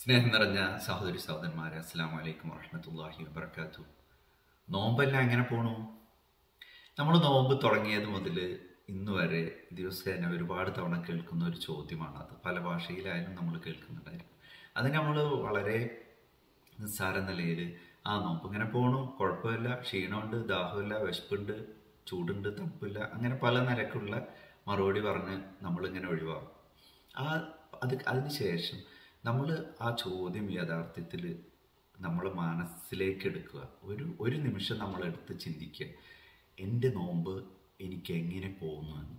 സ്നേഹം നിറഞ്ഞ സഹോദരി സഹോദരന്മാരെ അസ്സാം വലൈക്കും വറഹമത്തല്ലാഹി വബർക്കാത്തു നോമ്പെല്ലാം എങ്ങനെ പോണു നമ്മൾ നോമ്പ് തുടങ്ങിയത് മുതൽ ഇന്ന് വരെ ദിവസേന ഒരുപാട് തവണ കേൾക്കുന്ന ഒരു ചോദ്യമാണ് അത് പല ഭാഷയിലായാലും നമ്മൾ കേൾക്കുന്നുണ്ടായിരിക്കും അത് നമ്മൾ വളരെ നിസ്സാര നിലയിൽ ആ നോമ്പ് ഇങ്ങനെ പോണു കുഴപ്പമില്ല ക്ഷീണമുണ്ട് ദാഹമില്ല വിശപ്പുണ്ട് ചൂടുണ്ട് തണുപ്പില്ല അങ്ങനെ പല നിലക്കുള്ള മറുപടി പറഞ്ഞ് നമ്മളിങ്ങനെ ഒഴിവാകും ആ അത് അതിന് ശേഷം നമ്മൾ ആ ചോദ്യം യഥാർത്ഥത്തിൽ നമ്മൾ മനസ്സിലേക്ക് എടുക്കുക ഒരു ഒരു നിമിഷം നമ്മൾ എടുത്ത് ചിന്തിക്കുക എൻ്റെ നോമ്പ് എനിക്ക് എങ്ങനെ പോകുന്നു എന്ന്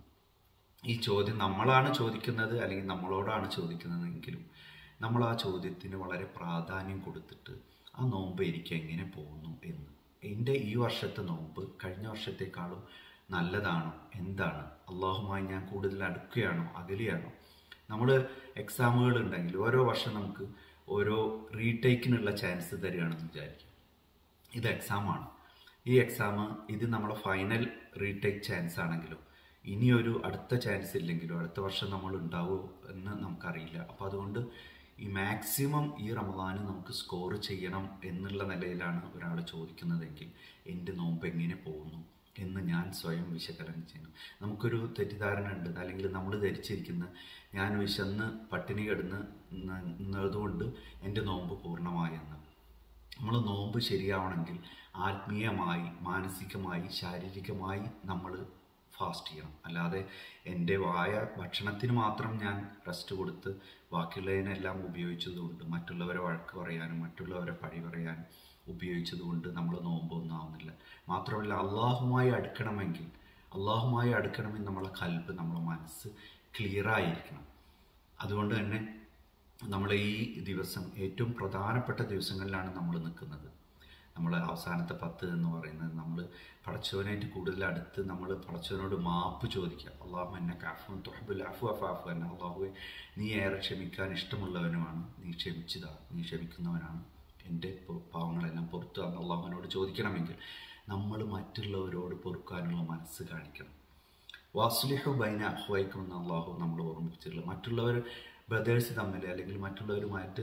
ഈ ചോദ്യം നമ്മളാണ് ചോദിക്കുന്നത് അല്ലെങ്കിൽ നമ്മളോടാണ് ചോദിക്കുന്നതെങ്കിലും നമ്മൾ ആ ചോദ്യത്തിന് വളരെ പ്രാധാന്യം കൊടുത്തിട്ട് ആ നോമ്പ് എനിക്ക് എങ്ങനെ പോകുന്നു എന്ന് എൻ്റെ ഈ വർഷത്തെ നോമ്പ് കഴിഞ്ഞ വർഷത്തെക്കാളും നല്ലതാണോ എന്താണ് അള്ളാഹുമായി ഞാൻ കൂടുതൽ അടുക്കുകയാണോ അകലെയാണോ നമ്മൾ എക്സാമുകൾ ഉണ്ടെങ്കിൽ ഓരോ വർഷം നമുക്ക് ഓരോ റീടേക്കിനുള്ള ചാൻസ് തരികയാണെന്ന് വിചാരിക്കും ഇത് എക്സാമാണ് ഈ എക്സാം ഇത് നമ്മളെ ഫൈനൽ റീടേക്ക് ചാൻസ് ആണെങ്കിലും ഇനിയൊരു അടുത്ത ചാൻസ് ഇല്ലെങ്കിലും അടുത്ത വർഷം നമ്മൾ ഉണ്ടാവുമോ എന്ന് നമുക്കറിയില്ല അപ്പോൾ അതുകൊണ്ട് ഈ മാക്സിമം ഈ റമദാന് നമുക്ക് സ്കോർ ചെയ്യണം എന്നുള്ള നിലയിലാണ് ഒരാൾ ചോദിക്കുന്നതെങ്കിൽ എൻ്റെ നോമ്പ് എങ്ങനെ പോകുന്നു എന്ന് ഞാൻ സ്വയം വിശകലനം ചെയ്യണം നമുക്കൊരു തെറ്റിദ്ധാരണ ഉണ്ട് അല്ലെങ്കിൽ നമ്മൾ ധരിച്ചിരിക്കുന്ന ഞാൻ വിശന്ന് പട്ടിണി കിടന്ന് എന്നതുകൊണ്ട് എൻ്റെ നോമ്പ് പൂർണ്ണമായെന്ന് നമ്മൾ നോമ്പ് ശരിയാവണമെങ്കിൽ ആത്മീയമായി മാനസികമായി ശാരീരികമായി നമ്മൾ ഫാസ്റ്റ് ചെയ്യണം അല്ലാതെ എൻ്റെ വായ ഭക്ഷണത്തിന് മാത്രം ഞാൻ റെസ്റ്റ് കൊടുത്ത് ബാക്കിയുള്ളതിനെല്ലാം ഉപയോഗിച്ചതുകൊണ്ട് മറ്റുള്ളവരെ വഴക്ക് പറയാനും മറ്റുള്ളവരെ പഴി പറയാനും ഉപയോഗിച്ചതുകൊണ്ട് നമ്മൾ നോമ്പൊന്നും ആവുന്നില്ല മാത്രമല്ല അള്ളാഹുമായി അടുക്കണമെങ്കിൽ അള്ളാഹുമായി അടുക്കണമെങ്കിൽ നമ്മളെ കൽബ് നമ്മളെ മനസ്സ് ക്ലിയറായിരിക്കണം അതുകൊണ്ട് തന്നെ നമ്മൾ ഈ ദിവസം ഏറ്റവും പ്രധാനപ്പെട്ട ദിവസങ്ങളിലാണ് നമ്മൾ നിൽക്കുന്നത് നമ്മൾ അവസാനത്തെ പത്ത് എന്ന് പറയുന്നത് നമ്മൾ പടച്ചവനായിട്ട് കൂടുതൽ അടുത്ത് നമ്മൾ പടച്ചവനോട് മാപ്പ് ചോദിക്കുക അള്ളാഹു എന്നെ കാഫുൻ തൊഹബുൽ അഫു അഫാഫു എന്നെ അള്ളാഹുവെ നീ ഏറെ ക്ഷമിക്കാൻ ഇഷ്ടമുള്ളവനുമാണ് നീ ക്ഷമിച്ചതാ നീ ക്ഷമിക്കുന്നവനാണ് എൻ്റെ പാവങ്ങളെല്ലാം പുറത്തു വന്ന് അള്ളാഹുവിനോട് ചോദിക്കണമെങ്കിൽ നമ്മൾ മറ്റുള്ളവരോട് പൊറുക്കാനുള്ള മനസ്സ് കാണിക്കണം വാസുലിഹു ബൈന അഹ്വൈക്കും എന്ന് അള്ളാഹു നമ്മൾ ഓർമ്മിപ്പിച്ചിട്ടുള്ളത് മറ്റുള്ളവർ ബ്രദേഴ്സ് തമ്മിൽ അല്ലെങ്കിൽ മറ്റുള്ളവരുമായിട്ട്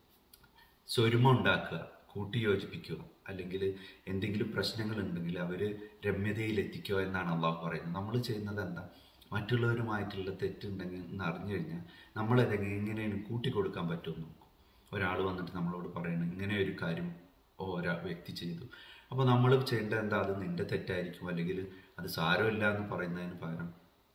സ്വരുമ ഉണ്ടാക്കുക കൂട്ടി യോജിപ്പിക്കുക അല്ലെങ്കിൽ എന്തെങ്കിലും പ്രശ്നങ്ങൾ ഉണ്ടെങ്കിൽ അവർ രമ്യതയിൽ എത്തിക്കുക എന്നാണ് അള്ളാഹു പറയുന്നത് നമ്മൾ ചെയ്യുന്നത് എന്താ മറ്റുള്ളവരുമായിട്ടുള്ള തെറ്റുണ്ടെങ്കിൽ എന്ന് അറിഞ്ഞു കഴിഞ്ഞാൽ നമ്മളതെങ്ങനെ എങ്ങനെയാണ് കൂട്ടിക്കൊടുക്കാൻ പറ്റുമെന്ന് നോക്കും ഒരാൾ വന്നിട്ട് നമ്മളോട് പറയണം ഇങ്ങനെ ഒരു കാര്യം ഒരാ വ്യക്തി ചെയ്തു അപ്പോൾ നമ്മൾ ചെയ്യേണ്ടത് എന്താ അത് നിന്റെ തെറ്റായിരിക്കും അല്ലെങ്കിൽ അത് സാരമില്ല എന്ന് പറയുന്നതിന് പകരം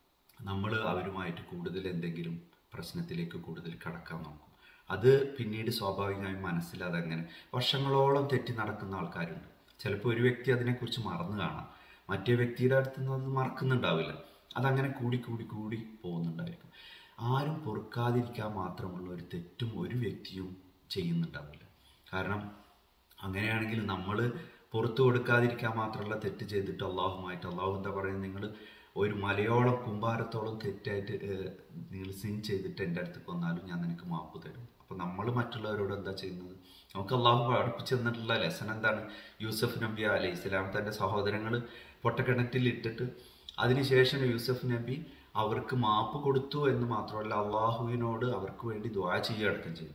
നമ്മൾ അവരുമായിട്ട് കൂടുതൽ എന്തെങ്കിലും പ്രശ്നത്തിലേക്ക് കൂടുതൽ കടക്കാൻ നോക്കും അത് പിന്നീട് സ്വാഭാവികമായും മനസ്സിലാതെ അങ്ങനെ വർഷങ്ങളോളം തെറ്റി നടക്കുന്ന ആൾക്കാരുണ്ട് ചിലപ്പോൾ ഒരു വ്യക്തി അതിനെക്കുറിച്ച് മറന്നു കാണാം മറ്റേ വ്യക്തിയുടെ അടുത്ത് നിന്ന് അത് മറക്കുന്നുണ്ടാവില്ല അതങ്ങനെ കൂടി കൂടി കൂടി പോകുന്നുണ്ടായിരിക്കും ആരും പൊറുക്കാതിരിക്കാൻ മാത്രമുള്ള ഒരു തെറ്റും ഒരു വ്യക്തിയും ചെയ്യുന്നുണ്ടാവില്ല കാരണം അങ്ങനെയാണെങ്കിൽ നമ്മൾ പുറത്തു കൊടുക്കാതിരിക്കാൻ മാത്രമുള്ള തെറ്റ് ചെയ്തിട്ട് അള്ളാഹുമായിട്ട് അള്ളാഹു എന്താ പറയുന്നത് നിങ്ങൾ ഒരു മലയോളം കുമ്പാരത്തോളം തെറ്റായിട്ട് നിങ്ങൾ സിൻ ചെയ്തിട്ട് എൻ്റെ അടുത്ത് വന്നാലും ഞാൻ നിനക്ക് മാപ്പ് തരും അപ്പോൾ നമ്മൾ മറ്റുള്ളവരോട് എന്താ ചെയ്യുന്നത് നമുക്ക് അള്ളാഹു പഠിപ്പിച്ചു തന്നിട്ടുള്ള ലെസൺ എന്താണ് യൂസഫ് നബി അലൈഹി ഇസ്ലാം തൻ്റെ സഹോദരങ്ങൾ പൊട്ടക്കിണറ്റിൽ ഇട്ടിട്ട് അതിനുശേഷം യൂസഫ് നബി അവർക്ക് മാപ്പ് കൊടുത്തു എന്ന് മാത്രമല്ല അള്ളാഹുവിനോട് അവർക്ക് വേണ്ടി ദ്വാ ചെയ്യുകയടക്കം ചെയ്തു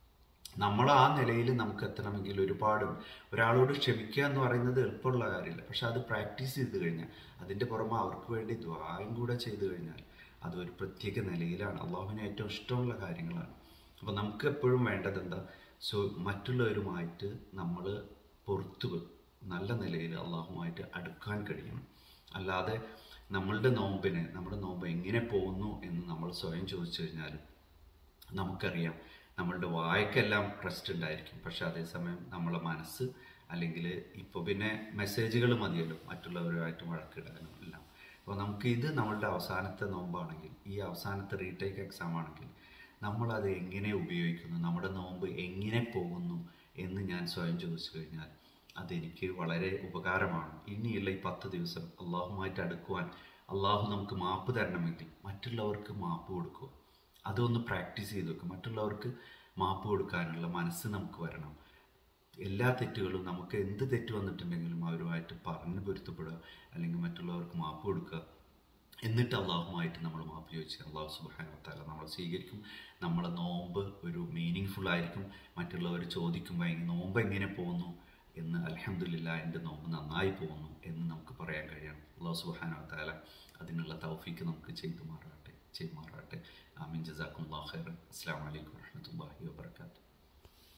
നമ്മൾ ആ നിലയിൽ നമുക്ക് എത്തണമെങ്കിൽ ഒരുപാട് ഒരാളോട് ക്ഷമിക്കുക എന്ന് പറയുന്നത് എളുപ്പമുള്ള കാര്യമില്ല പക്ഷെ അത് പ്രാക്ടീസ് ചെയ്ത് കഴിഞ്ഞാൽ അതിൻ്റെ പുറമെ അവർക്ക് വേണ്ടി ദ്വായം കൂടെ ചെയ്തു കഴിഞ്ഞാൽ അത് ഒരു പ്രത്യേക നിലയിലാണ് അള്ളാഹുവിന് ഏറ്റവും ഇഷ്ടമുള്ള കാര്യങ്ങളാണ് അപ്പോൾ നമുക്ക് എപ്പോഴും വേണ്ടത് എന്താ സോ മറ്റുള്ളവരുമായിട്ട് നമ്മൾ പുറത്തു നല്ല നിലയിൽ അള്ളാഹുമായിട്ട് അടുക്കാൻ കഴിയണം അല്ലാതെ നമ്മളുടെ നോമ്പിന് നമ്മുടെ നോമ്പ് എങ്ങനെ പോകുന്നു എന്ന് നമ്മൾ സ്വയം ചോദിച്ചു കഴിഞ്ഞാൽ നമുക്കറിയാം നമ്മളുടെ വായക്കെല്ലാം റെസ്റ്റ് ഉണ്ടായിരിക്കും പക്ഷെ അതേസമയം നമ്മളെ മനസ്സ് അല്ലെങ്കിൽ ഇപ്പോൾ പിന്നെ മെസ്സേജുകൾ മതിയല്ലോ മറ്റുള്ളവരുമായിട്ട് വഴക്കിടാനും എല്ലാം അപ്പോൾ നമുക്ക് ഇത് നമ്മളുടെ അവസാനത്തെ നോമ്പാണെങ്കിൽ ഈ അവസാനത്തെ റീടേക്ക് എക്സാം ആണെങ്കിൽ നമ്മളത് എങ്ങനെ ഉപയോഗിക്കുന്നു നമ്മുടെ നോമ്പ് എങ്ങനെ പോകുന്നു എന്ന് ഞാൻ സ്വയം ചോദിച്ചു കഴിഞ്ഞാൽ അതെനിക്ക് വളരെ ഉപകാരമാണ് ഇനിയുള്ള ഈ പത്ത് ദിവസം അള്ളാഹുമായിട്ട് അടുക്കുവാൻ അള്ളാഹു നമുക്ക് മാപ്പ് തരണമെങ്കിൽ മറ്റുള്ളവർക്ക് മാപ്പ് കൊടുക്കുക അതൊന്ന് പ്രാക്ടീസ് ചെയ്ത് വെക്കുക മറ്റുള്ളവർക്ക് മാപ്പ് കൊടുക്കാനുള്ള മനസ്സ് നമുക്ക് വരണം എല്ലാ തെറ്റുകളും നമുക്ക് എന്ത് തെറ്റ് വന്നിട്ടുണ്ടെങ്കിലും അവരുമായിട്ട് പറഞ്ഞ് പൊരുത്തപ്പെടുക അല്ലെങ്കിൽ മറ്റുള്ളവർക്ക് മാപ്പ് കൊടുക്കുക എന്നിട്ട് അള്ളാഹുമായിട്ട് നമ്മൾ മാപ്പ് ചോദിച്ച് അള്ളാഹു സുബാന താല നമ്മൾ സ്വീകരിക്കും നമ്മളെ നോമ്പ് ഒരു മീനിങ് യൂസ്ഫുൾ ആയിരിക്കും മറ്റുള്ളവർ ചോദിക്കുമ്പോൾ "എങ്ങ- നോമ്പ് എങ്ങനെ പോകുന്നു എന്ന് അലഹമില്ല എൻ്റെ നോമ്പ് നന്നായി പോകുന്നു എന്ന് നമുക്ക് പറയാൻ കഴിയണം അള്ളാഹു സുബാന താല അതിനുള്ള തൗഫീക്ക് നമുക്ക് ചെയ്തു മാറാട്ടെ ചെയ്തു മാറാട്ടെ ആമീൻ ജസാക്കും അള്ളാഹ് ഖൈറൻ അസ്സാം വലൈക്കും വാഹമത്തല്ലാഹി വാബർക്കാത്തു